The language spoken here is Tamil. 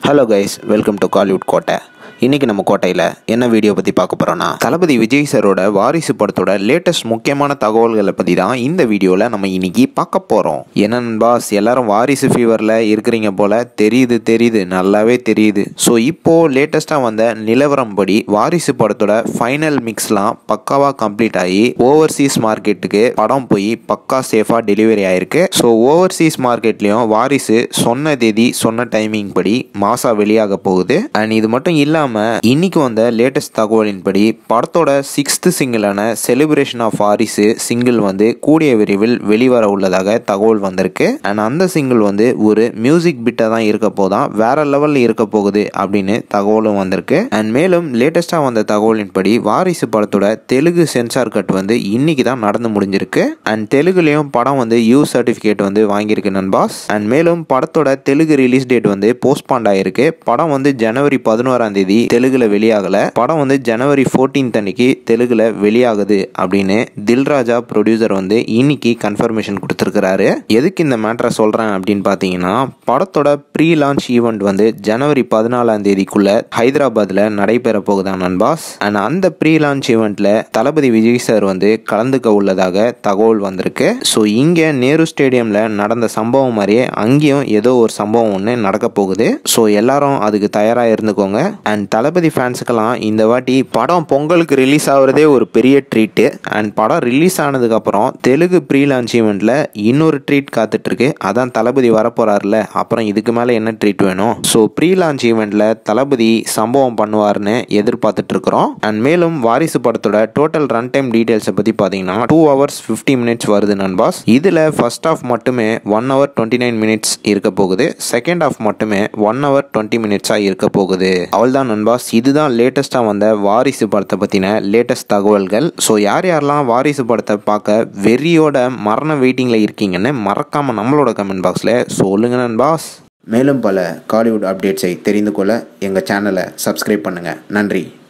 hello guys welcome to Kollywood Kottai இன்னைக்கு நம்ம கோட்டையில் என்ன வீடியோ பற்றி பார்க்க போகிறோன்னா தளபதி விஜய் சாரோட வாரிசு படத்தோட லேட்டஸ்ட் முக்கியமான தகவல்களை பற்றி தான் இந்த வீடியோவில் நம்ம இன்னைக்கு பார்க்க போகிறோம் என்ன பாஸ் எல்லாரும் வாரிசு ஃபீவரில் இருக்கிறீங்க போல தெரியுது தெரியுது நல்லாவே தெரியுது ஸோ இப்போது லேட்டஸ்ட்டாக வந்த நிலவரம் படி வாரிசு படத்தோட ஃபைனல் மிக்ஸ்லாம் பக்காவாக கம்ப்ளீட் ஆகி ஓவர்சீஸ் மார்க்கெட்டுக்கு படம் போய் பக்கா சேஃபாக டெலிவரி ஆயிருக்கு ஸோ ஓவர்சீஸ் மார்க்கெட்லேயும் வாரிசு சொன்ன தேதி சொன்ன டைமிங் படி மாசா வெளியாக போகுது அண்ட் இது மட்டும் இல்லாமல் இன்னைக்கு வந்த லேட்டஸ்ட் தகவலின்படி படத்தோட சிக்ஸ்த் சிங்கிளான செலிப்ரேஷன் ஆஃப் வாரிசு சிங்கிள் வந்து கூடிய விரைவில் வெளிவர உள்ளதாக தகவல் வந்திருக்கு அண்ட் அந்த சிங்கிள் வந்து ஒரு மியூசிக் பிட்டாக தான் இருக்க போதான் வேற லெவலில் இருக்க போகுது அப்படின்னு தகவலும் வந்திருக்கு அண்ட் மேலும் லேட்டஸ்ட்டாக வந்த தகவலின்படி வாரிசு படத்தோட தெலுங்கு சென்சார் கட் வந்து இன்னைக்கு தான் நடந்து முடிஞ்சிருக்கு அண்ட் தெலுங்குலேயும் படம் வந்து யூ சர்டிஃபிகேட் வந்து வாங்கியிருக்கு நண்பாஸ் அண்ட் மேலும் படத்தோட தெலுங்கு ரிலீஸ் டேட் வந்து போஸ்ட்பாண்ட் ஆயிருக்கு படம் வந்து ஜனவரி பதினோராம் தேதி தெலுங்குல வெளியாகல படம் வந்து ஜனவரி 14th அன்னைக்கு தெலுங்குல வெளியாகுது அப்படின்னு தில்ராஜா ப்ரொடியூசர் வந்து இன்னைக்கு கன்ஃபர்மேஷன் கொடுத்துருக்கிறாரு எதுக்கு இந்த மேட்டரை சொல்றேன் அப்படின்னு பார்த்தீங்கன்னா படத்தோட ப்ரீ லான்ச் ஈவெண்ட் வந்து ஜனவரி பதினாலாம் தேதிக்குள்ள ஹைதராபாத்ல நடைபெற போகுதா நண்பாஸ் அண்ட் அந்த ப்ரீ லான்ச் ஈவெண்ட்ல தளபதி விஜய் சார் வந்து கலந்துக்க உள்ளதாக தகவல் வந்திருக்கு ஸோ இங்க நேரு ஸ்டேடியம்ல நடந்த சம்பவம் மாதிரியே அங்கேயும் ஏதோ ஒரு சம்பவம் ஒன்று நடக்க போகுது ஸோ எல்லாரும் அதுக்கு தயாராக இருந்துக்கோங்க அண்ட் தளபதி ஃபேன்ஸுக்கெல்லாம் இந்த வாட்டி படம் பொங்கலுக்கு ரிலீஸ் ஆகுறதே ஒரு பெரிய ட்ரீட்டு அண்ட் படம் ரிலீஸ் ஆனதுக்கப்புறம் தெலுங்கு ப்ரீ லான்ச் ஈவெண்ட்டில் இன்னொரு ட்ரீட் காத்துட்ருக்கு அதான் தளபதி வரப்போறாருல அப்புறம் இதுக்கு மேலே என்ன ட்ரீட் வேணும் ஸோ ப்ரீ லான்ச் ஈவெண்ட்டில் தளபதி சம்பவம் பண்ணுவார்னு எதிர்பார்த்துட்டு இருக்கிறோம் அண்ட் மேலும் வாரிசு படத்தோட டோட்டல் ரன் டைம் டீடைல்ஸை பற்றி பார்த்தீங்கன்னா டூ ஹவர்ஸ் ஃபிஃப்டி மினிட்ஸ் வருது நண்பாஸ் இதில் ஃபர்ஸ்ட் ஆஃப் மட்டுமே one hour twenty nine minutes இருக்க போகுது செகண்ட் ஆஃப் மட்டுமே ஒன் ஹவர் டுவெண்ட்டி மினிட்ஸாக இருக்க போகுது அவள்தான் நண்பாஸ் இதுதான் லேட்டஸ்ட்டாக வந்த வாரிசு படத்தை பற்றின லேட்டஸ்ட் தகவல்கள் ஸோ யார் யாரெல்லாம் வாரிசு படத்தை பார்க்க வெறியோட மரண வெயிட்டிங்கில் இருக்கீங்கன்னு மறக்காமல் நம்மளோட கமெண்ட் பாக்ஸில் சொல்லுங்க நண்பாஸ் மேலும் பல காலிவுட் அப்டேட்ஸை தெரிந்து கொள்ள எங்கள் சேனலை சப்ஸ்கிரைப் பண்ணுங்கள் நன்றி